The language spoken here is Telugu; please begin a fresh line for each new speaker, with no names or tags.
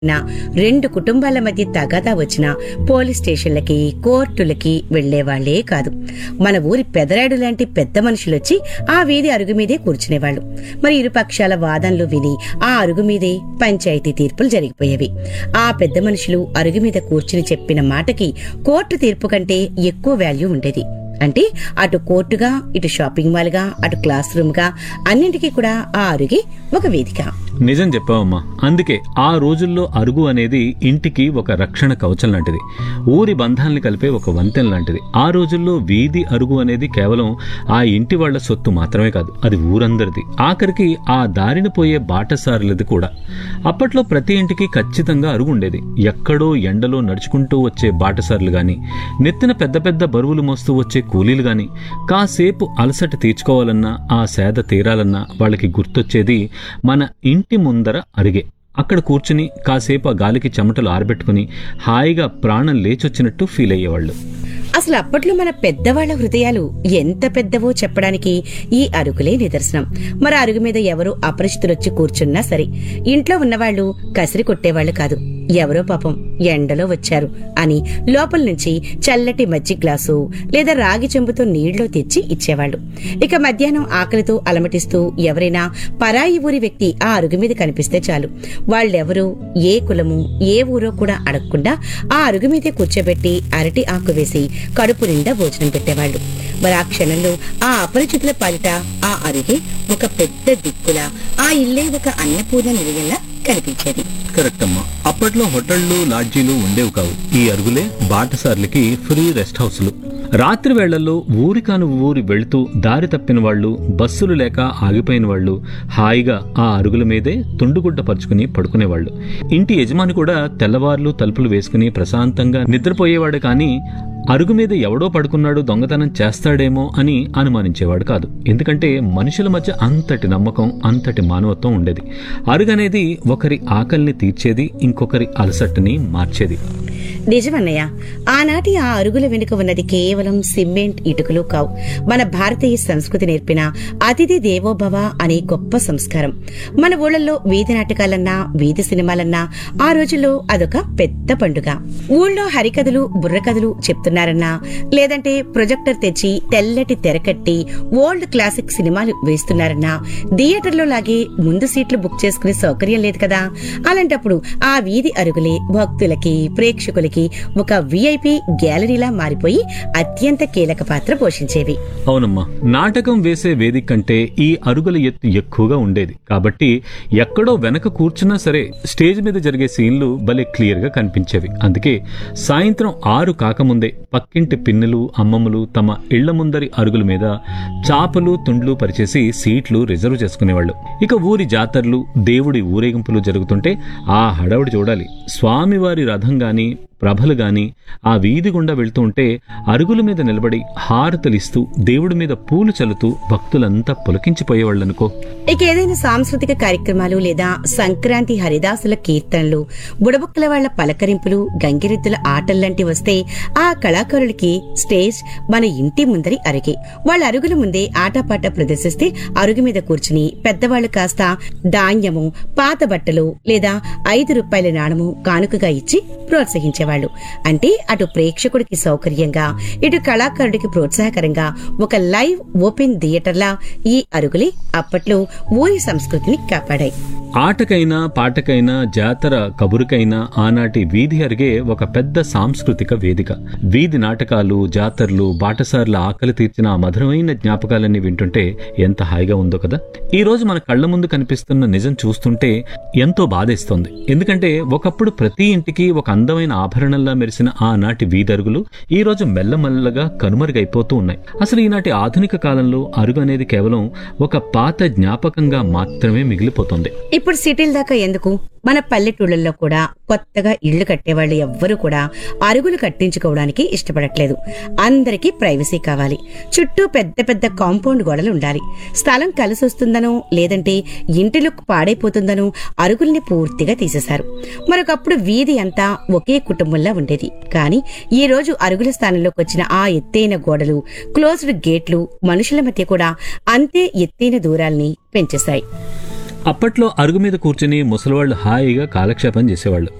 నా రెండు కుటుంబాల మధ్య తగాదా వచ్చిన పోలీస్ స్టేషన్లకి కోర్టులకి వెళ్లేవాళ్లే కాదు మన ఊరి పెదరాయుడు లాంటి పెద్ద మనుషులొచ్చి ఆ వీధి అరుగు మీదే కూర్చునేవాళ్లు మరి ఇరు పక్షాల వాదనలు విని ఆ అరుగు మీదే పంచాయతీ తీర్పులు జరిగిపోయేవి ఆ పెద్ద మనుషులు అరుగు మీద కూర్చుని చెప్పిన మాటకి కోర్టు తీర్పు కంటే ఎక్కువ వాల్యూ ఉండేది అంటే అటు కోర్టుగా ఇటు షాపింగ్ మాల్ గా అటు క్లాస్ రూమ్ గా అన్నింటికీ కూడా ఆ అరుగే ఒక వేదిక
నిజం చెప్పావమ్మా అందుకే ఆ రోజుల్లో అరుగు అనేది ఇంటికి ఒక రక్షణ కవచం లాంటిది ఊరి బంధాల్ని కలిపే ఒక వంతెన లాంటిది ఆ రోజుల్లో వీధి అరుగు అనేది కేవలం ఆ ఇంటి వాళ్ళ సొత్తు మాత్రమే కాదు అది ఊరందరిది ఆఖరికి ఆ దారిన పోయే బాటసారులది కూడా అప్పట్లో ప్రతి ఇంటికి ఖచ్చితంగా అరుగు ఉండేది ఎక్కడో ఎండలో నడుచుకుంటూ వచ్చే బాటసారులు గాని నెత్తిన పెద్ద పెద్ద బరువులు మోస్తూ వచ్చే కూలీలు గాని కాసేపు అలసట తీర్చుకోవాలన్నా ఆ సేద తీరాలన్నా వాళ్ళకి గుర్తొచ్చేది మన ఇంటి ముందర అరిగే అక్కడ కూర్చుని కాసేపు ఆ గాలికి చెమటలు ఆరబెట్టుకుని హాయిగా ప్రాణం లేచొచ్చినట్టు ఫీల్ అయ్యేవాళ్ళు
అసలు అప్పట్లో మన పెద్దవాళ్ల హృదయాలు ఎంత పెద్దవో చెప్పడానికి ఈ అరుగులే నిదర్శనం మరి అరుగు మీద ఎవరు అపరిచితులొచ్చి కూర్చున్నా సరే ఇంట్లో ఉన్నవాళ్లు కసిరి కొట్టేవాళ్లు కాదు ఎవరో పాపం ఎండలో వచ్చారు అని లోపల నుంచి చల్లటి మజ్జి గ్లాసు లేదా రాగి చెంబుతో నీళ్లు తెచ్చి ఇచ్చేవాళ్లు ఇక మధ్యాహ్నం ఆకలితో అలమటిస్తూ ఎవరైనా పరాయి ఊరి వ్యక్తి ఆ అరుగు మీద కనిపిస్తే చాలు వాళ్ళెవరూ ఏ కులము ఏ ఊరో కూడా అడగకుండా ఆ అరుగు మీదే కూర్చోబెట్టి అరటి ఆకు వేసి కడుపు నిండా భోజనం పెట్టేవాళ్లు మరి ఆ క్షణంలో ఆ అపరిచితుల పాలిట ఆ అరుగే ఒక పెద్ద దిక్కులా ఆ ఇల్లే ఒక అన్నపూర్ణ నిలయంలా కనిపించేది
కరెక్ట్ అమ్మా అప్పట్లో హోటళ్లు లాడ్జీలు ఉండేవి కావు ఈ అరుగులే బాటసార్లకి ఫ్రీ రెస్ట్ హౌస్లు రాత్రి వేళల్లో ఊరి కాను ఊరి వెళ్తూ దారి తప్పిన వాళ్ళు బస్సులు లేక ఆగిపోయిన వాళ్ళు హాయిగా ఆ అరుగుల మీదే తుండుగుడ్డ పరుచుకుని పడుకునేవాళ్ళు ఇంటి యజమాని కూడా తెల్లవార్లు తలుపులు వేసుకుని ప్రశాంతంగా నిద్రపోయేవాడు కానీ అరుగు మీద ఎవడో పడుకున్నాడు దొంగతనం చేస్తాడేమో అని అనుమానించేవాడు కాదు ఎందుకంటే మనుషుల మధ్య అంతటి నమ్మకం అంతటి మానవత్వం ఉండేది అరుగు అనేది ఒకరి ఆకలిని తీర్చేది ఇంకొకరి అలసట్టని మార్చేది
నిజమన్నయ్య ఆనాటి ఆ అరుగుల వెనుక ఉన్నది కేవలం సిమెంట్ ఇటుకలు కావు మన భారతీయ సంస్కృతి నేర్పిన అతిథి దేవోభవ అనే గొప్ప సంస్కారం మన ఊళ్ళల్లో వీధి నాటకాలన్నా వీధి సినిమాలన్నా ఆ రోజుల్లో అదొక పెద్ద పండుగ ఊళ్ళో హరికథలు బుర్రకథలు చెప్తున్నారన్నా లేదంటే ప్రొజెక్టర్ తెచ్చి తెల్లటి తెరకట్టి ఓల్డ్ క్లాసిక్ సినిమాలు వేస్తున్నారన్నా థియేటర్లో లాగే ముందు సీట్లు బుక్ చేసుకునే సౌకర్యం లేదు కదా అలాంటప్పుడు ఆ వీధి అరుగులే భక్తులకి ప్రేక్షకులకి ఒక విఐపి గ్యాలరీలా మారిపోయి అత్యంత కీలక పాత్ర పోషించేవి
అవునమ్మా నాటకం వేసే వేదిక కంటే ఈ అరుగుల ఎత్తు ఎక్కువగా ఉండేది కాబట్టి ఎక్కడో వెనక కూర్చున్నా సరే స్టేజ్ మీద జరిగే సీన్లు భలే క్లియర్ గా కనిపించేవి అందుకే సాయంత్రం ఆరు కాకముందే పక్కింటి పిన్నులు అమ్మమ్మలు తమ ఇళ్ల ముందరి అరుగుల మీద చాపలు తుండ్లు పరిచేసి సీట్లు రిజర్వ్ చేసుకునేవాళ్ళు ఇక ఊరి జాతరలు దేవుడి ఊరేగింపులు జరుగుతుంటే ఆ హడావుడి చూడాలి స్వామివారి రథం గాని ప్రభలు గాని ఆ వీధి గుండా వెళ్తూ ఉంటే అరుగుల మీద నిలబడి హారతలిస్తూ దేవుడి మీద పూలు చల్లుతూ భక్తులంతా పులకించిపోయేవాళ్ళనుకో
ఇక ఏదైనా సాంస్కృతిక కార్యక్రమాలు లేదా సంక్రాంతి హరిదాసుల కీర్తనలు బుడబుక్కల వాళ్ల పలకరింపులు గంగిరెద్దుల ఆటల్లాంటి వస్తే ఆ కళాకారులకి స్టేజ్ మన ఇంటి ముందరి అరిగే వాళ్ళ అరుగుల ముందే ఆటపాట ప్రదర్శిస్తే అరుగు మీద కూర్చుని పెద్దవాళ్లు కాస్త ధాన్యము పాత బట్టలు లేదా ఐదు రూపాయల నాణము కానుకగా ఇచ్చి ప్రోత్సహించేవాళ్లు అంటే అటు ప్రేక్షకుడికి సౌకర్యంగా ఇటు కళాకారుడికి ప్రోత్సాహకరంగా ఒక లైవ్ ఓపెన్ థియేటర్లా ఈ అరుగులే అప్పట్లో ఊరి సంస్కృతిని కాపాడాయి
ఆటకైనా పాటకైనా జాతర కబురుకైనా ఆనాటి వీధి అరిగే ఒక పెద్ద సాంస్కృతిక వేదిక వీధి నాటకాలు జాతరలు బాటసార్ల ఆకలి తీర్చిన ఆ మధురమైన జ్ఞాపకాలన్నీ వింటుంటే ఎంత హాయిగా ఉందో కదా ఈ రోజు మన కళ్ళ ముందు కనిపిస్తున్న నిజం చూస్తుంటే ఎంతో బాధేస్తోంది ఎందుకంటే ఒకప్పుడు ప్రతి ఇంటికి ఒక అందమైన ఆభరణంలా మెరిసిన ఆనాటి వీధరుగులు ఈ రోజు మెల్లమెల్లగా కనుమరుగైపోతూ ఉన్నాయి అసలు ఈనాటి ఆధునిక కాలంలో అరుగు అనేది కేవలం ఒక పాత జ్ఞాపకంగా మాత్రమే మిగిలిపోతుంది
ఇప్పుడు సిటీల దాకా ఎందుకు మన పల్లెటూళ్ళల్లో కూడా కొత్తగా ఇళ్లు కట్టేవాళ్ళు ఎవ్వరూ కూడా అరుగులు కట్టించుకోవడానికి ఇష్టపడట్లేదు అందరికీ ప్రైవసీ కావాలి చుట్టూ పెద్ద పెద్ద కాంపౌండ్ గోడలు ఉండాలి స్థలం కలిసి వస్తుందనో లేదంటే ఇంటి లుక్ పాడైపోతుందనో అరుగుల్ని పూర్తిగా తీసేశారు మరొకప్పుడు వీధి అంతా ఒకే కుటుంబంలా ఉండేది కానీ ఈ రోజు అరుగుల స్థానంలోకి వచ్చిన ఆ ఎత్తైన గోడలు క్లోజ్డ్ గేట్లు మనుషుల మధ్య కూడా అంతే ఎత్తైన దూరాల్ని పెంచేశాయి
అప్పట్లో అరుగు మీద కూర్చుని ముసలివాళ్ళు హాయిగా కాలక్షేపం చేసేవాళ్ళు